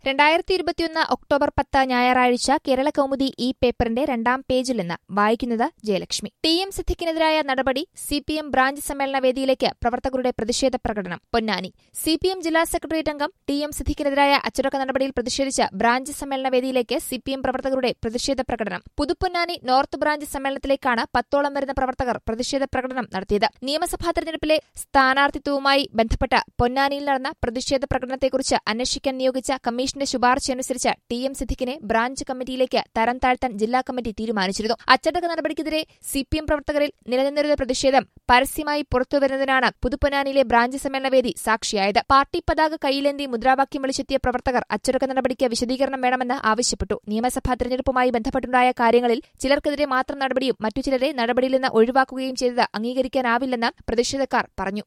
രണ്ടായിരത്തി ഇരുപത്തിയൊന്ന് ഒക്ടോബർ പത്ത് ഞായറാഴ്ച കേരള കൗമുദി ഈ പേപ്പറിന്റെ രണ്ടാം പേജിൽ നിന്ന് വായിക്കുന്നത് ജയലക്ഷ്മി ടി എം സിദ്ദിഖിനെതിരായ നടപടി സി പി എം ബ്രാഞ്ച് സമ്മേളന വേദിയിലേക്ക് പ്രവർത്തകരുടെ പ്രതിഷേധ പ്രകടനം പൊന്നാനി സി പി എം ജില്ലാ സെക്രട്ടേറിയറ്റ് അംഗം ടി എം സിദ്ദിഖിനെതിരായ അച്ചടക്ക നടപടിയിൽ പ്രതിഷേധിച്ച് ബ്രാഞ്ച് സമ്മേളന വേദിയിലേക്ക് സി പി എം പ്രവർത്തകരുടെ പ്രതിഷേധ പ്രകടനം പുതുപ്പൊന്നാനി നോർത്ത് ബ്രാഞ്ച് സമ്മേളനത്തിലേക്കാണ് പത്തോളം വരുന്ന പ്രവർത്തകർ പ്രതിഷേധ പ്രകടനം നടത്തിയത് നിയമസഭാ തെരഞ്ഞെടുപ്പിലെ സ്ഥാനാർത്ഥിത്വവുമായി ബന്ധപ്പെട്ട് പൊന്നാനിയിൽ നടന്ന പ്രതിഷേധ പ്രകടനത്തെക്കുറിച്ച് അന്വേഷിക്കാൻ നിയോഗിച്ച കമ്മീഷന്റെ ശുപാർശയനുസരിച്ച് ടി എം സിദ്ദിഖിനെ ബ്രാഞ്ച് കമ്മിറ്റിയിലേക്ക് തരം താഴ്ത്താൻ ജില്ലാ കമ്മിറ്റി തീരുമാനിച്ചിരുന്നു അച്ചടക്ക നടപടിക്കെതിരെ സി പി എം പ്രവർത്തകരിൽ നിലനിന്നിരുന്ന പ്രതിഷേധം പരസ്യമായി പുറത്തുവരുന്നതിനാണ് പുതുപ്പൊന്നാനിയിലെ ബ്രാഞ്ച് സമ്മേളനവേദി സാക്ഷിയായത് പാർട്ടി പതാക കൈയിലേന്തി മുദ്രാവാക്യം വിളിച്ചെത്തിയ പ്രവർത്തകർ അച്ചടക്ക നടപടിക്ക് വിശദീകരണം വേണമെന്ന് ആവശ്യപ്പെട്ടു നിയമസഭാ തെരഞ്ഞെടുപ്പുമായി ബന്ധപ്പെട്ടുണ്ടായ കാര്യങ്ങളിൽ ചിലർക്കെതിരെ മാത്രം നടപടിയും മറ്റു ചിലരെ നടപടിയിൽ നിന്ന് ഒഴിവാക്കുകയും ചെയ്തത് അംഗീകരിക്കാനാവില്ലെന്ന് പ്രതിഷേധക്കാർ പറഞ്ഞു